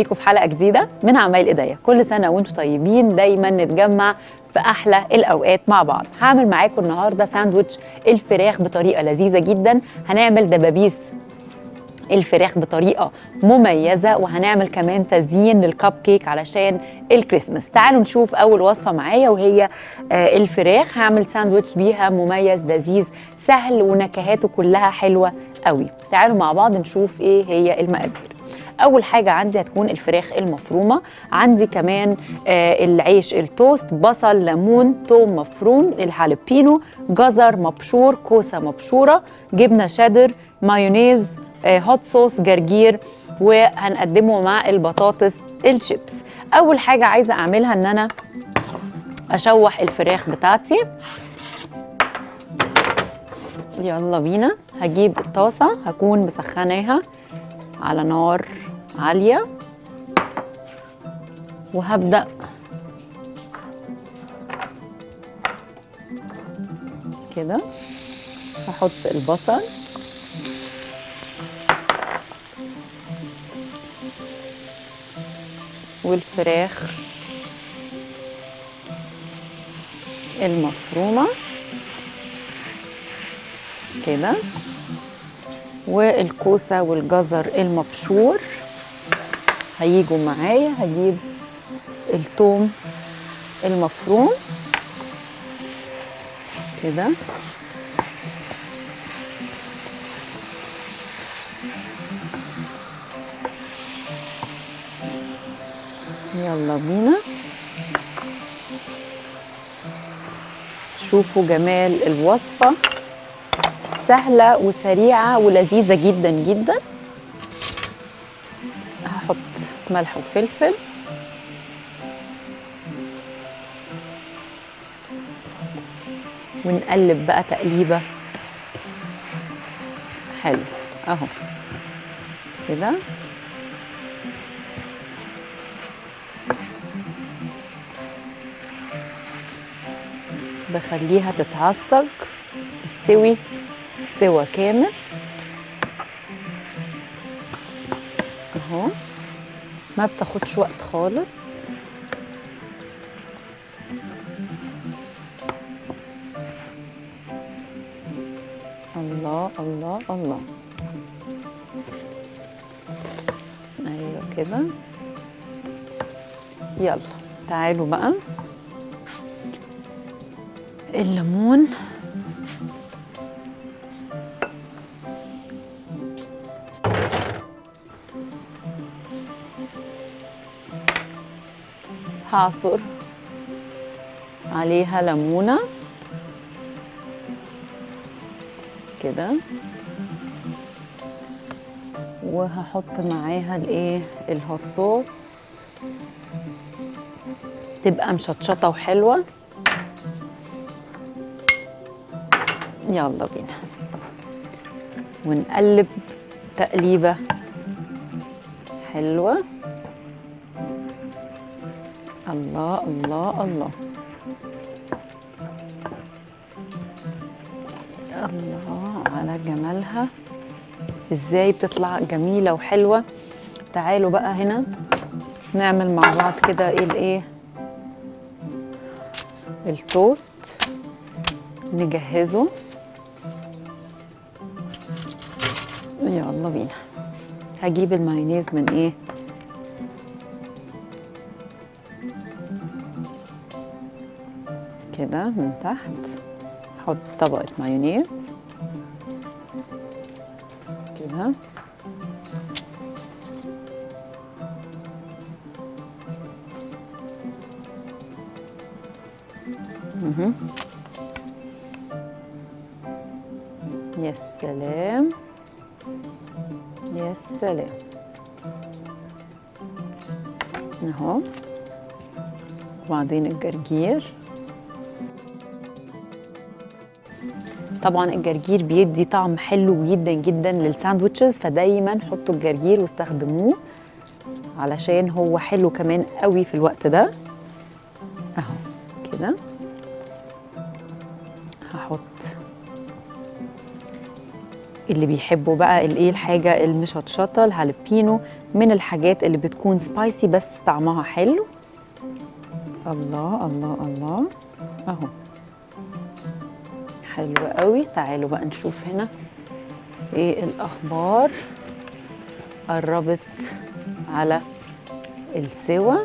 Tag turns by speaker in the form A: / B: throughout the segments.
A: بيكم في حلقه جديده من عمايل ايديا كل سنه وانتم طيبين دايما نتجمع في احلى الاوقات مع بعض هعمل معاكم النهارده ساندوتش الفراخ بطريقه لذيذه جدا هنعمل دبابيس الفراخ بطريقه مميزه وهنعمل كمان تزيين للكب كيك علشان الكريسماس تعالوا نشوف اول وصفه معايا وهي آه، الفراخ هعمل ساندوتش بيها مميز لذيذ سهل ونكهاته كلها حلوه قوي تعالوا مع بعض نشوف ايه هي المقادير اول حاجه عندي هتكون الفراخ المفرومه عندي كمان آه العيش التوست بصل ليمون توم مفروم الهالبينو جزر مبشور كوسه مبشوره جبنه شيدر مايونيز آه هوت صوص جرجير وهنقدمه مع البطاطس الشيبس اول حاجه عايزه اعملها ان انا اشوح الفراخ بتاعتي يلا بينا هجيب الطاسه هكون مسخناها على نار عاليه وهبدا كده هحط البصل والفراخ المفرومه كده والكوسه والجزر المبشور هيجوا معايا هجيب الثوم المفروم كده يلا بينا شوفوا جمال الوصفه سهلة وسريعة ولذيذة جدا جدا هحط ملح وفلفل ونقلب بقى تقليبة حلو اهو كده بخليها تتعصج تستوي سوا كامل اهو ما بتاخدش وقت خالص الله الله الله ايوه كده يلا تعالوا بقى الليمون هعصر عليها ليمونة كده وهحط معاها الايه الهوت صوص تبقى مشطشطة وحلوة يلا بينا ونقلب تقليبة حلوة الله الله الله الله على جمالها ازاي بتطلع جميله وحلوه تعالوا بقى هنا نعمل مع بعض كده ايه الايه التوست نجهزه يلا بينا هجيب المايونيز من ايه كده من تحت احط طبقة مايونيز كده مهم. يا سلام يا سلام اهو وبعدين الجرجير طبعا الجرجير بيدي طعم حلو جدا جدا للساندوتشز فدايما حطوا الجرجير واستخدموه علشان هو حلو كمان قوي في الوقت ده اهو كده هحط اللي بيحبوا بقى الايه الحاجه المشطشطه الهالبينو من الحاجات اللي بتكون سبايسي بس طعمها حلو الله الله الله اهو حلو قوي تعالوا بقى نشوف هنا ايه الاخبار قربت على السوا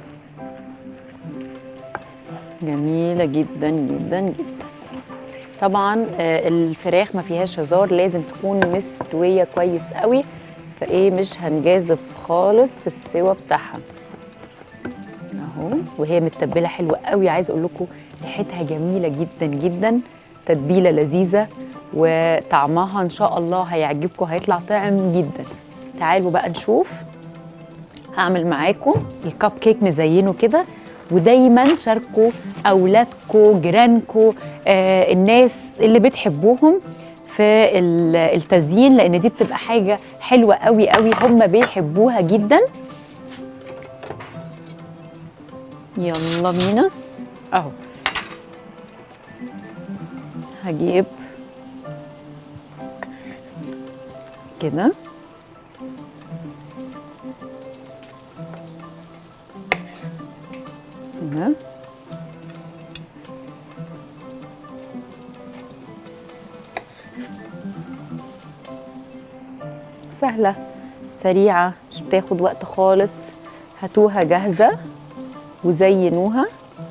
A: جميلة جدا جدا جدا طبعا آه، الفراخ ما فيهاش هزار لازم تكون مستوية كويس قوي فايه مش هنجازف خالص في السوا بتاعها اهو وهي متبله حلوه قوي عايز اقول لكم ريحتها جميله جدا جدا تتبيله لذيذه وطعمها ان شاء الله هيعجبكم هيطلع طعم جدا تعالوا بقى نشوف هعمل معاكم الكب كيك نزينه كده ودايما شاركوا اولادكم جيرانكم آه الناس اللي بتحبوهم في ال- التزيين لان دي بتبقى حاجه حلوه قوي قوي هم بيحبوها جدا يلا بينا اهو هجيب كده كده سهلة سريعة مش بتاخد وقت خالص هاتوها جاهزة وزينوها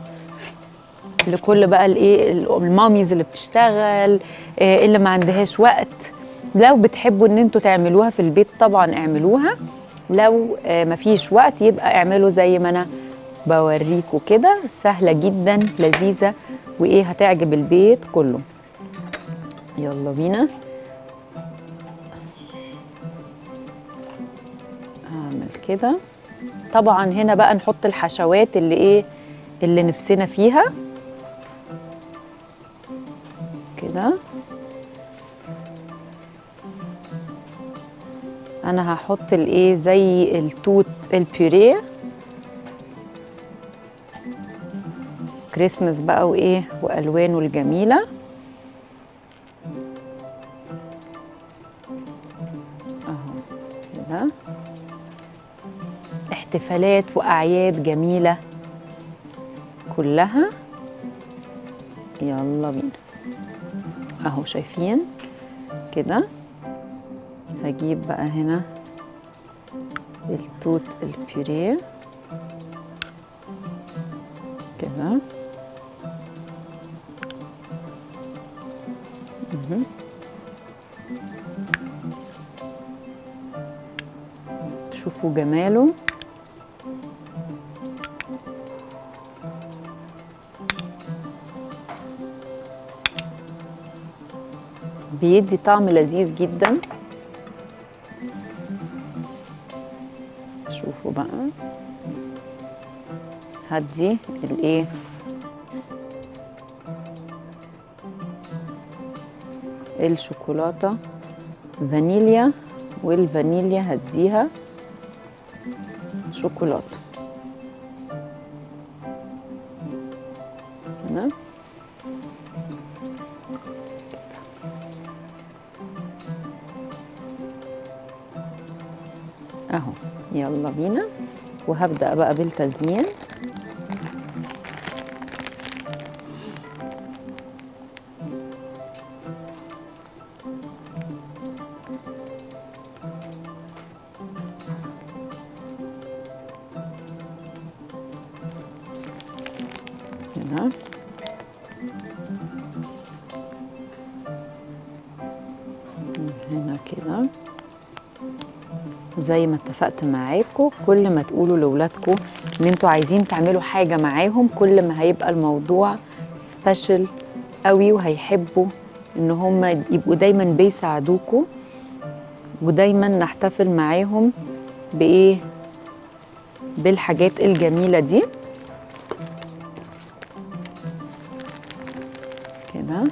A: لكل بقى الايه الماميز اللي بتشتغل آه، اللي ما عندهاش وقت لو بتحبوا ان انتوا تعملوها في البيت طبعا اعملوها لو آه، مفيش وقت يبقى اعملوا زي ما انا بوريكوا كده سهلة جدا لذيذة وايه هتعجب البيت كله يلا بينا هعمل كده طبعا هنا بقى نحط الحشوات اللي ايه اللي نفسنا فيها كده انا هحط الايه زي التوت البيوريه كريسمس بقى وايه والوانه الجميله اهو كده احتفالات واعياد جميله كلها يلا بينا اهو شايفين كده هجيب بقى هنا التوت البيوريه كده مهم. شوفوا جماله بيدي طعم لذيذ جدا شوفوا بقى هدي الايه الشوكولاته فانيليا والفانيليا هديها شوكولاته كده اهو يلا بينا وهبدأ بقى بالتزيين كده هنا كده زي ما اتفقت معاكم كل ما تقولوا لاولادكم ان انتوا عايزين تعملوا حاجه معاهم كل ما هيبقى الموضوع سبيشال قوي وهيحبوا ان هم يبقوا دايما بيساعدوكوا ودايما نحتفل معاهم بايه بالحاجات الجميله دي كده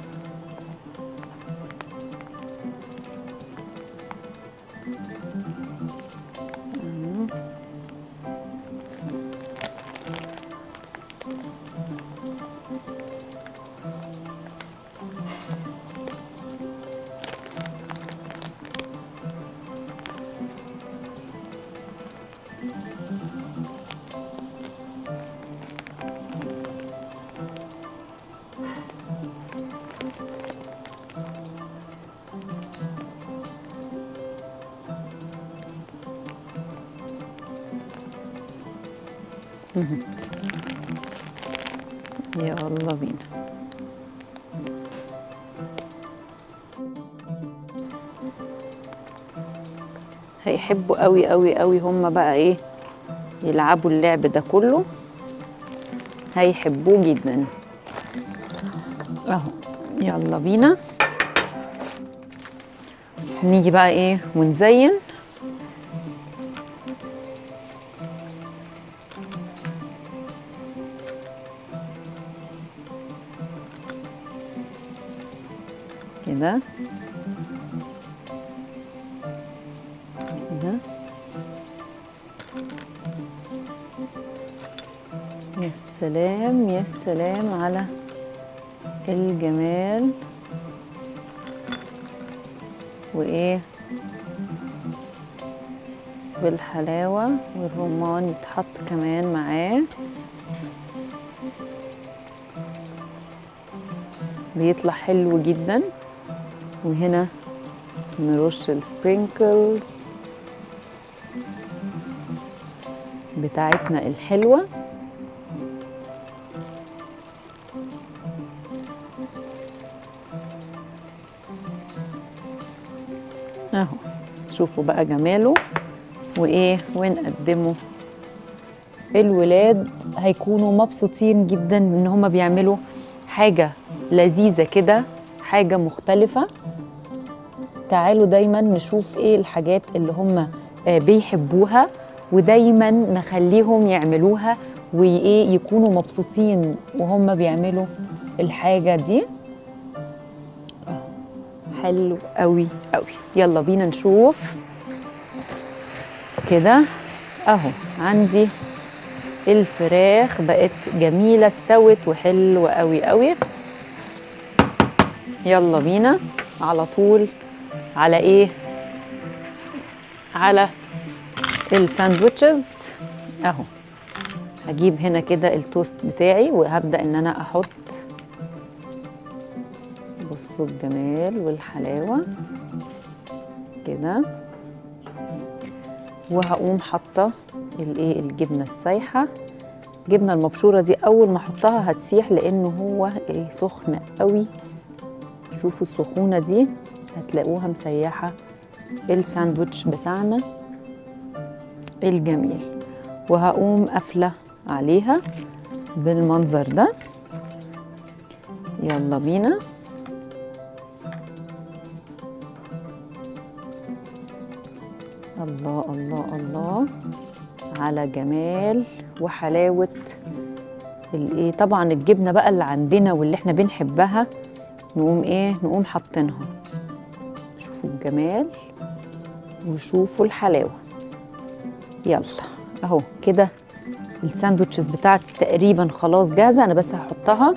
A: مهم. يلا بينا هيحبوا قوي قوي قوي هم بقى ايه يلعبوا اللعب ده كله هيحبوه جدا اهو يلا بينا نيجي بقى ايه ونزين كده كده يا سلام يا سلام على الجمال وايه بالحلاوة والرمان يتحط كمان معاه بيطلع حلو جدا وهنا نرش السبرينكلز بتاعتنا الحلوة اهو شوفوا بقى جماله وايه ونقدمه الولاد هيكونوا مبسوطين جدا ان هما بيعملوا حاجة لذيذة كده حاجة مختلفة تعالوا دايما نشوف ايه الحاجات اللي هم بيحبوها ودايما نخليهم يعملوها وايه يكونوا مبسوطين وهم بيعملوا الحاجة دي أهو، حلو قوي قوي يلا بينا نشوف كده اهو عندي الفراخ بقت جميلة استوت وحلوة قوي قوي يلا بينا على طول على ايه على الساندوتشز اهو هجيب هنا كده التوست بتاعي وهبدأ ان انا احط بصوا الجمال والحلاوة كده وهقوم حاطه الايه الجبنه السايحه الجبنه المبشوره دي اول ما احطها هتسيح لانه هو ايه سخن قوي شوفوا السخونه دي هتلاقوها مسيحه الساندوتش بتاعنا الجميل وهقوم قافله عليها بالمنظر ده يلا بينا الله الله الله على جمال وحلاوة الايه طبعا الجبنة بقى اللي عندنا واللي احنا بنحبها نقوم ايه نقوم حاطينها شوفوا الجمال وشوفوا الحلاوة يلا اهو كده الساندوتشز بتاعتي تقريبا خلاص جاهزة انا بس هحطها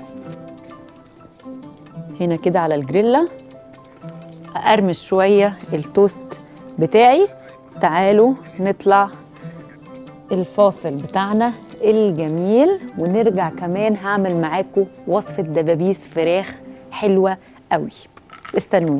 A: هنا كده على الجريلا اقرمش شوية التوست بتاعي تعالوا نطلع الفاصل بتاعنا الجميل ونرجع كمان هعمل معاكم وصفة دبابيس فراخ حلوة قوي استنوني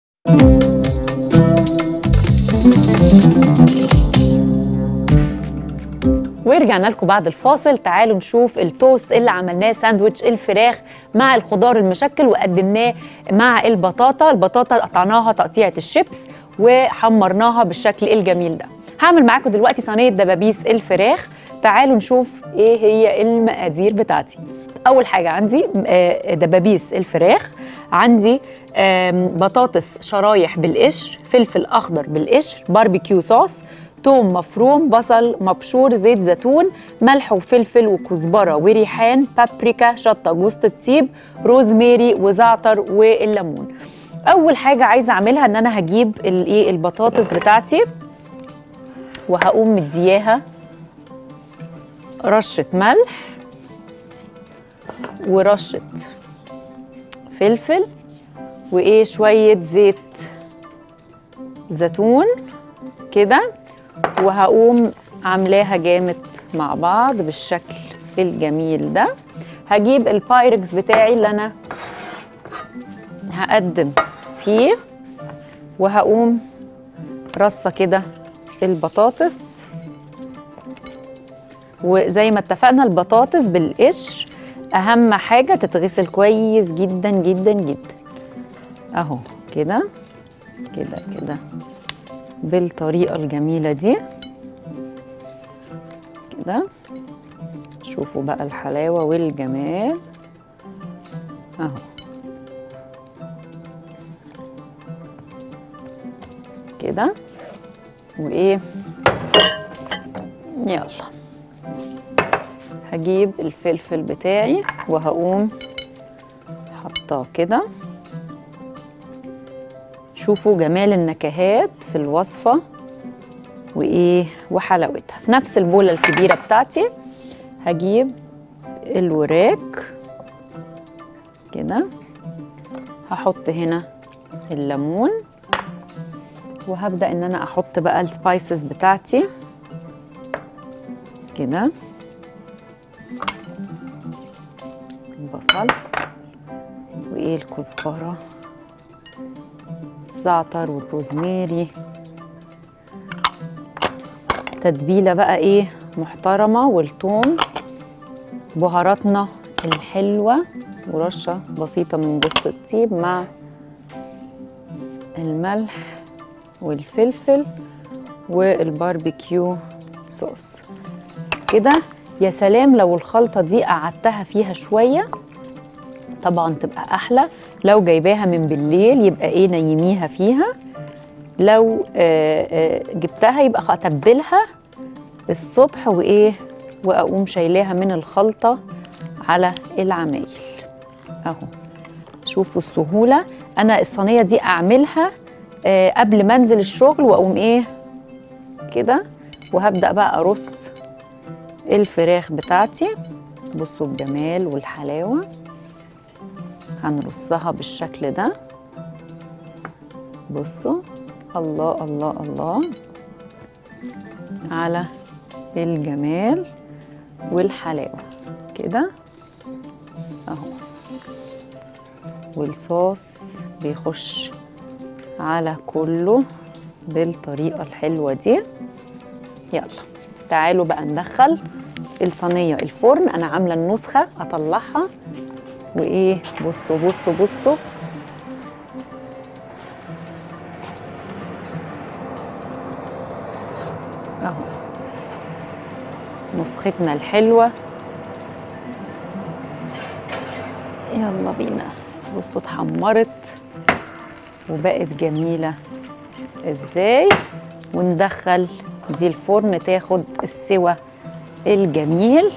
A: ورجعنا لكم بعد الفاصل تعالوا نشوف التوست اللي عملناه ساندويتش الفراخ مع الخضار المشكل وقدمناه مع البطاطا البطاطا قطعناها تقطيعة الشيبس وحمرناها بالشكل الجميل ده هعمل معاكم دلوقتي صينيه دبابيس الفراخ تعالوا نشوف ايه هي المقادير بتاعتي اول حاجه عندي آه، دبابيس الفراخ عندي آم، بطاطس شرايح بالقشر فلفل اخضر بالقشر باربيكيو صوص توم مفروم بصل مبشور زيت زيتون ملح وفلفل وكزبره وريحان بابريكا شطه جوز الطيب روزماري وزعتر والليمون اول حاجه عايزه اعملها ان انا هجيب الايه البطاطس بتاعتي وهقوم مدياها رشه ملح ورشه فلفل وايه شويه زيت زيتون كده وهقوم عاملاها جامد مع بعض بالشكل الجميل ده هجيب البايركس بتاعي اللي انا هقدم فيه وهقوم رصه كده البطاطس وزي ما اتفقنا البطاطس بالقشر اهم حاجه تتغسل كويس جدا جدا جدا اهو كده كده كده بالطريقه الجميله دي كده شوفوا بقى الحلاوه والجمال اهو كده وايه يلا هجيب الفلفل بتاعي وهقوم حطاه كده شوفوا جمال النكهات في الوصفة وإيه وحلاوتها في نفس البولة الكبيرة بتاعتي هجيب الوراك كده هحط هنا الليمون وهبدأ إن أنا أحط بقى السبايسز بتاعتي كده البصل وايه الكزبره الزعتر والروزماري تتبيله بقى ايه محترمه والثوم بهاراتنا الحلوه ورشه بسيطه من جوز الطيب مع الملح والفلفل والباربيكيو صوص كده يا سلام لو الخلطة دي قعدتها فيها شوية طبعا تبقى أحلى لو جايباها من بالليل يبقى إيه نيميها فيها لو آه آه جبتها يبقى أتبلها الصبح وإيه وأقوم شايلاها من الخلطة على العمايل أهو شوفوا السهولة أنا الصينية دي أعملها آه قبل ما أنزل الشغل وأقوم إيه كده وهبدأ بقى أرص الفراخ بتاعتي بصوا الجمال والحلاوة هنرصها بالشكل ده بصوا الله الله الله على الجمال والحلاوة كده اهو والصوص بيخش على كله بالطريقة الحلوة دي يلا تعالوا بقى ندخل الصينيه الفرن انا عامله النسخه اطلعها وايه بصوا بصوا بصوا اهو نسختنا الحلوه يلا بينا بصوا اتحمرت وبقت جميله ازاي وندخل دي الفرن تاخد السوى الجميل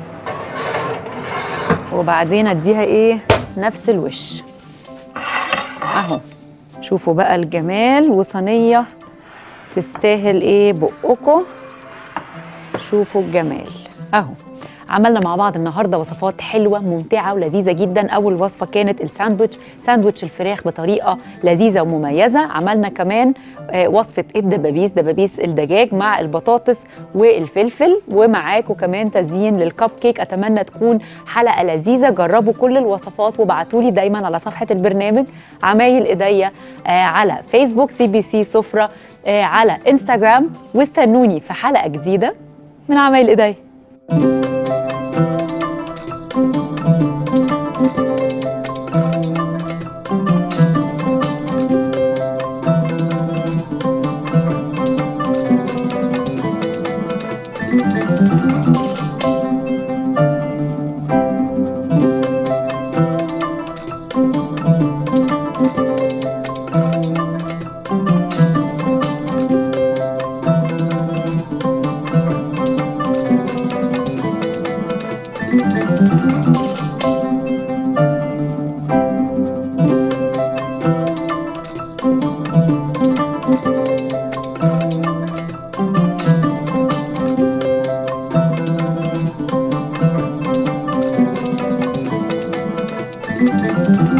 A: وبعدين اديها ايه نفس الوش اهو شوفوا بقى الجمال وصينيه تستاهل ايه بقكم شوفوا الجمال اهو عملنا مع بعض النهارده وصفات حلوه ممتعه ولذيذه جدا اول وصفه كانت الساندوتش ساندوتش الفراخ بطريقه لذيذه ومميزه عملنا كمان آه وصفه الدبابيس دبابيس الدجاج مع البطاطس والفلفل ومعاكم كمان تزيين للكب كيك اتمنى تكون حلقه لذيذه جربوا كل الوصفات وابعتوا لي دايما على صفحه البرنامج عمايل ايديا آه على فيسبوك سي بي سي سفره آه على انستغرام واستنوني في حلقه جديده من عمايل ايديا
B: thank you